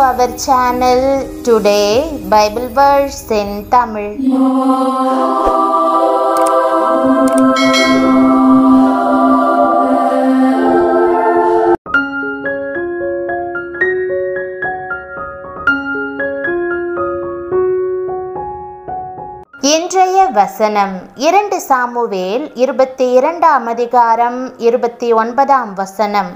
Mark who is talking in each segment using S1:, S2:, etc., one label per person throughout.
S1: our channel today Bible verse in Tamil. இன்றைய வசனம் இரண்டு சாமுவேல் இருபத்தி இரண்டாம் அதிகாரம் இருபத்தி ஒன்பதாம் வசனம்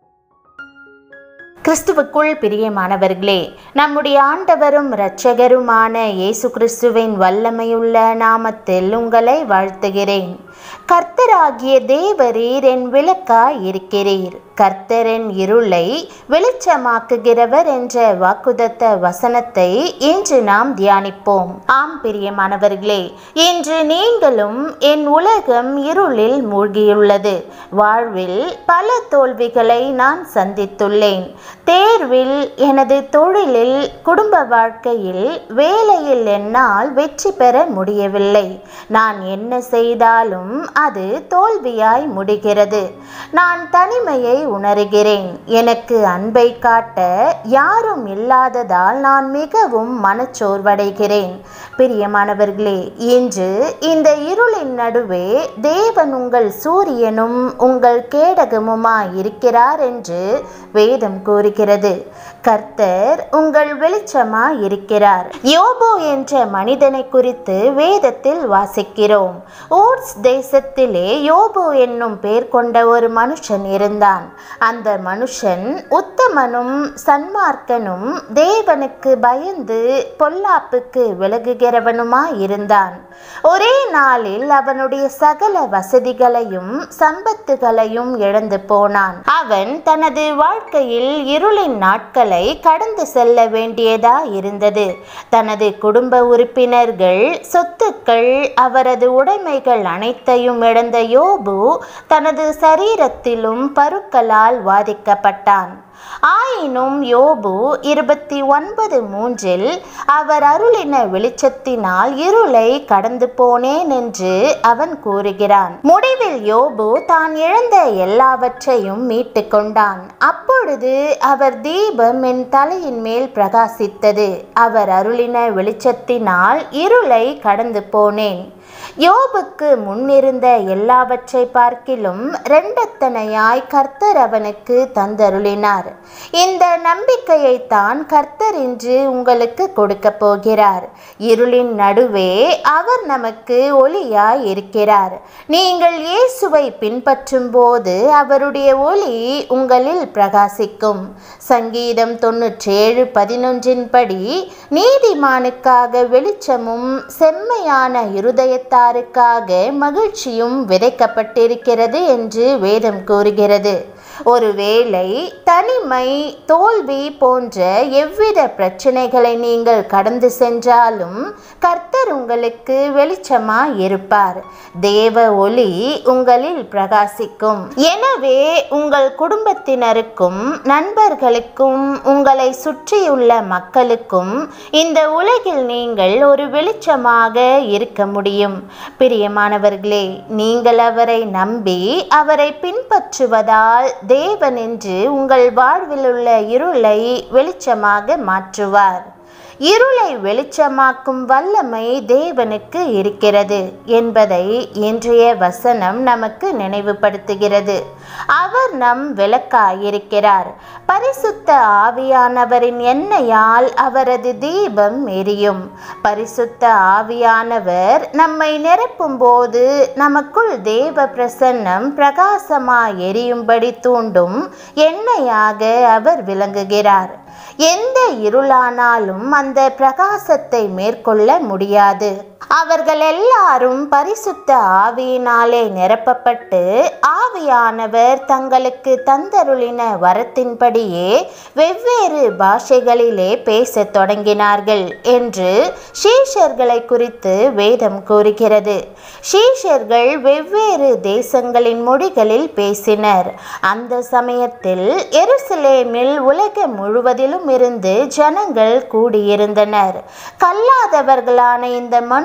S1: கிறிஸ்துவுக்குள் பிரியமானவர்களே நம்முடைய ஆண்டவரும் இரட்சகருமான இயேசு கிறிஸ்துவின் வல்லமையுள்ள நாமத்தில் உங்களை வாழ்த்துகிறேன் கர்த்தராகிய தேவரீர் என் விளக்காய் இருக்கிறீர் கர்த்தரின் இருளை வெளிச்சமாக்குகிறவர் என்ற வாக்குதத்த வசனத்தை இன்று நாம் தியானிப்போம் ஆம் பிரியமானவர்களே இன்று நீங்களும் என் உலகம் இருளில் மூழ்கியுள்ளது வாழ்வில் பல தோல்விகளை நான் சந்தித்துள்ளேன் தேர்வில் எனது தொழிலில் குடும்ப வாழ்க்கையில் வேலையில் என்னால் வெற்றி பெற முடியவில்லை நான் என்ன செய்தாலும் அது தோல்வியாய் முடிகிறது நான் தனிமையை உணர்கிறேன் எனக்கு அன்பை காட்ட யாரும் இல்லாததால் நான் மிகவும் மனச்சோர்வடைகிறேன் பிரியமானவர்களே இன்று இந்த இருளின் நடுவே தேவன் உங்கள் சூரியனும் உங்கள் கேடகமுமாய் இருக்கிறார் என்று வேதம் கூறுகிறது கர்த்தர் உங்கள் வெளிச்சமாய் இருக்கிறார் யோபோ என்ற மனிதனை குறித்து வேதத்தில் வாசிக்கிறோம் ஊட்ஸ் தேசத்திலே யோபு என்னும் பேர் கொண்ட ஒரு மனுஷன் இருந்தான் அந்த மனுஷன் உத்தமனும் சன்மார்க்கனும் தேவனுக்கு பயந்து பொல்லாப்புக்கு விலகுகிறவனுமாய் இருந்தான் ஒரே நாளில் அவனுடைய சகல வசதிகளையும் சம்பத்துகளையும் இழந்து போனான் அவன் தனது வாழ்க்கையில் இருளின் நாட்களை கடந்து செல்ல வேண்டியதா இருந்தது தனது குடும்ப உறுப்பினர்கள் சொத்துக்கள் அவரது உடைமைகள் அனைத்தையும் இழந்த யோபு தனது சரீரத்திலும் பருக்களால் வாதிக்கப்பட்டான் ஆயினும் யோபு இருபத்தி ஒன்பது மூன்றில் அவர் அருளின வெளிச்சத்தினால் இருளை கடந்து போனேன் என்று அவன் கூறுகிறான் முடிவில் யோபு தான் இழந்த எல்லாவற்றையும் மீட்டு கொண்டான் அப்பொழுது அவர் தீபம் என் தலையின் மேல் பிரகாசித்தது அவர் அருளின வெளிச்சத்தினால் இருளை கடந்து போனேன் யோபுக்கு முன்னிருந்த எல்லாவற்றை பார்க்கிலும் இரண்டத்தனையாய் கர்த்தர் அவனுக்கு தந்தருளினார் இந்த நம்பிக்கையைத்தான் கர்த்தர் இன்று உங்களுக்கு கொடுக்க போகிறார் இருளின் நடுவே அவர் நமக்கு ஒளியாய் இருக்கிறார் நீங்கள் இயேசுவை பின்பற்றும் போது அவருடைய ஒளி உங்களில் பிரகாசிக்கும் சங்கீதம் தொன்னூற்றேழு பதினொன்றின் படி நீதிமானுக்காக வெளிச்சமும் செம்மையான இருதயத்தாருக்காக மகிழ்ச்சியும் விதைக்கப்பட்டிருக்கிறது என்று வேதம் கூறுகிறது ஒருவேளை தனிமை தோல்வி போன்ற எவ்வித பிரச்சனைகளை நீங்கள் கடந்து சென்றாலும் கர்த்தர் உங்களுக்கு வெளிச்சமாய் இருப்பார் தேவ ஒளி உங்களில் பிரகாசிக்கும் எனவே உங்கள் குடும்பத்தினருக்கும் நண்பர்களுக்கும் உங்களை சுற்றியுள்ள மக்களுக்கும் இந்த உலகில் நீங்கள் ஒரு வெளிச்சமாக இருக்க முடியும் பிரியமானவர்களே நீங்கள் அவரை நம்பி அவரை பின்பற்றுவதால் தேவன் என்று உங்கள் வாழ்வில் உள்ள இருளை வெளிச்சமாக மாற்றுவார் இருளை வெளிச்சமாக்கும் வல்லமை தேவனுக்கு இருக்கிறது என்பதை இன்றைய வசனம் நமக்கு நினைவுபடுத்துகிறது அவர் நம் விளக்காயிருக்கிறார் பரிசுத்த ஆவியானவரின் எண்ணெயால் அவரது தீபம் எரியும் பரிசுத்த ஆவியானவர் நம்மை நிரப்பும் போது நமக்குள் தேவ பிரசன்னம் பிரகாசமாய் எரியும்படி தூண்டும் எண்ணெயாக அவர் விளங்குகிறார் எந்த இருளானாலும் அந்த பிரகாசத்தை மேற்கொள்ள முடியாது அவர்கள் எல்லாரும் பரிசுத்த ஆவியினாலே நிரப்பப்பட்டு ஆவியானவர் தங்களுக்கு தந்தருளின வரத்தின்படியே வெவ்வேறு பாஷைகளிலே பேசத் தொடங்கினார்கள் என்று ஷீஷர்களை குறித்து வேதம் கூறுகிறது ஷீஷர்கள் வெவ்வேறு தேசங்களின் மொழிகளில் பேசினர் அந்த சமயத்தில் எருசலேமில் உலகம் முழுவதிலும் இருந்து ஜனங்கள் கூடியிருந்தனர் கல்லாதவர்களான இந்த மனு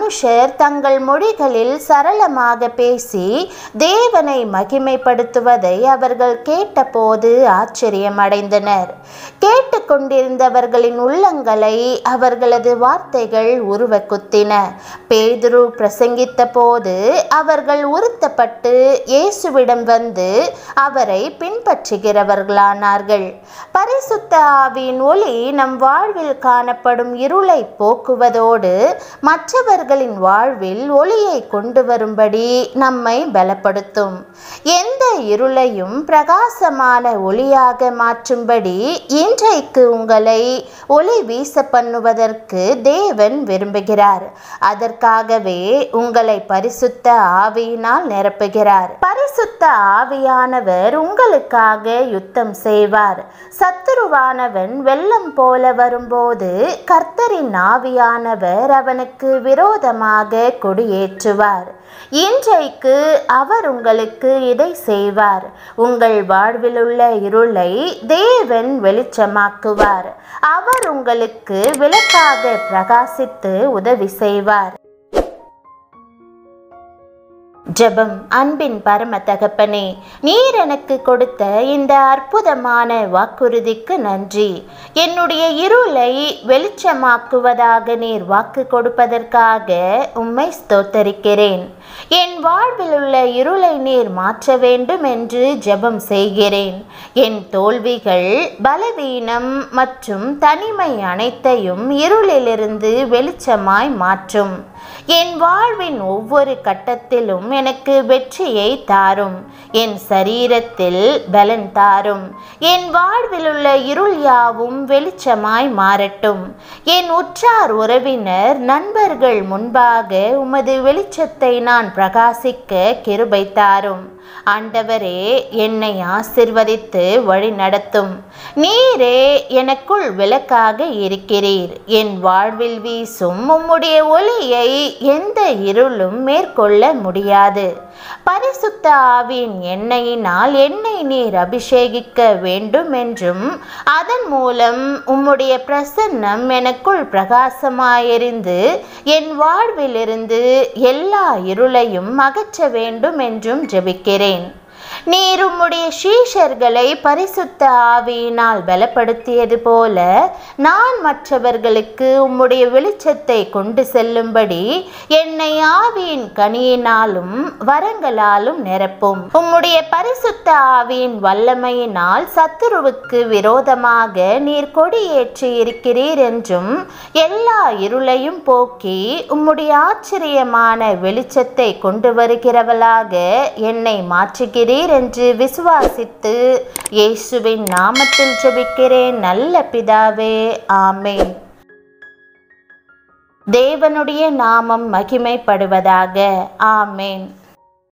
S1: மனுஷர் தங்கள் மொழிகளில் சரளமாக பேசி தேவனை மகிமைப்படுத்துவதை அவர்கள் கேட்டபோது ஆச்சரியமடைந்தனர் கேட்டுக்கொண்டிருந்தவர்களின் உள்ளங்களை அவர்களது வார்த்தைகள் உருவ குத்தின பேதுரு பிரசங்கித்த போது அவர்கள் உறுத்தப்பட்டு இயேசுவிடம் வந்து அவரை பின்பற்றுகிறவர்களானார்கள் பரிசுத்த ஆவியின் ஒளி நம் வாழ்வில் காணப்படும் இருளை போக்குவதோடு மற்றவர்களின் வாழ்வில் ஒளியை கொண்டு வரும்படி நம்மை பலப்படுத்தும் எந்த இருளையும் பிரகாசமான ஒளியாக மாற்றும்படி இன்றைக்கு உங்களை ஒளி வீச பண்ணுவதற்கு தேவன் விரும்புகிறார் அதற்காகவே உங்களை பரிசுத்த ஆவியினால் நிரப்புகிறார் பரிசுத்த ஆவியானவர் உங்களுக்காக யுத்தம் செய்வார் சத்துருவானவன் வெள்ளம் போல வரும்போது கர்த்தரின் ஆவியானவர் அவனுக்கு விரோதமாக கொடியேற்றுவார் இன்றைக்கு அவர் உங்களுக்கு இதை செய்வார் உங்கள் வாழ்விலுள்ள இருளை தேவன் வெளிச்சமாக்குவார் அவர் உங்களுக்கு விளக்காக பிரகாசித்து உதவி செய்வார் ஜெபம் அன்பின் பரம தகப்பனே நீர் எனக்கு கொடுத்த இந்த அற்புதமான வாக்குறுதிக்கு நன்றி என்னுடைய இருளை வெளிச்சமாக்குவதாக நீர் வாக்கு கொடுப்பதற்காக உம்மை ஸ்தோத்தரிக்கிறேன் என் வாழ்வில் உள்ள இருளை நீர் மாற்ற வேண்டும் என்று ஜெபம் செய்கிறேன் என் தோல்விகள் பலவீனம் மற்றும் தனிமை அனைத்தையும் இருளிலிருந்து வெளிச்சமாய் மாற்றும் என் வாழ்வின் ஒவ்வொரு கட்டத்திலும் எனக்கு வெற்றியை தாரும் என் சரீரத்தில் பலன் தாரும் என் வாழ்வில் உள்ள இருள் யாவும் வெளிச்சமாய் மாறட்டும் என் உற்றார் உறவினர் நண்பர்கள் முன்பாக உமது வெளிச்சத்தை நான் பிரகாசிக்க கிருபை தாரும் ஆண்டவரே என்னை ஆசிர்வதித்து வழி நடத்தும் நீரே எனக்குள் விளக்காக இருக்கிறீர் என் வாழ்வில் வீசும் உம்முடைய ஒளியை எந்த இருளும் மேற்கொள்ள முடியாது பரிசுத்த ஆவியின் எண்ணெயினால் என்னை நீர் அபிஷேகிக்க வேண்டும் என்றும் அதன் மூலம் உம்முடைய பிரசன்னம் எனக்குள் பிரகாசமாயெறிந்து என் வாழ்விலிருந்து எல்லா இருளையும் அகற்ற வேண்டும் என்றும் ஜெபிக்கிறேன் நீர் உம்முடைய சீஷர்களை பரிசுத்த ஆவியினால் பலப்படுத்தியது போல நான் மற்றவர்களுக்கு உம்முடைய வெளிச்சத்தை கொண்டு செல்லும்படி என்னை ஆவியின் கனியினாலும் வரங்களாலும் நிரப்பும் உம்முடைய பரிசுத்த ஆவியின் வல்லமையினால் சத்துருவுக்கு விரோதமாக நீர் கொடியேற்றி இருக்கிறீர் என்றும் எல்லா இருளையும் போக்கி உம்முடைய ஆச்சரியமான வெளிச்சத்தை கொண்டு வருகிறவளாக என்னை மாற்றுகிறீர் என்று விசுவாசித்து இயேசுவின் நாமத்தில் ஜெபிக்கிறேன் நல்ல பிதாவே ஆமென் தேவனுடைய நாமம் மகிமைப்படுவதாக ஆமென்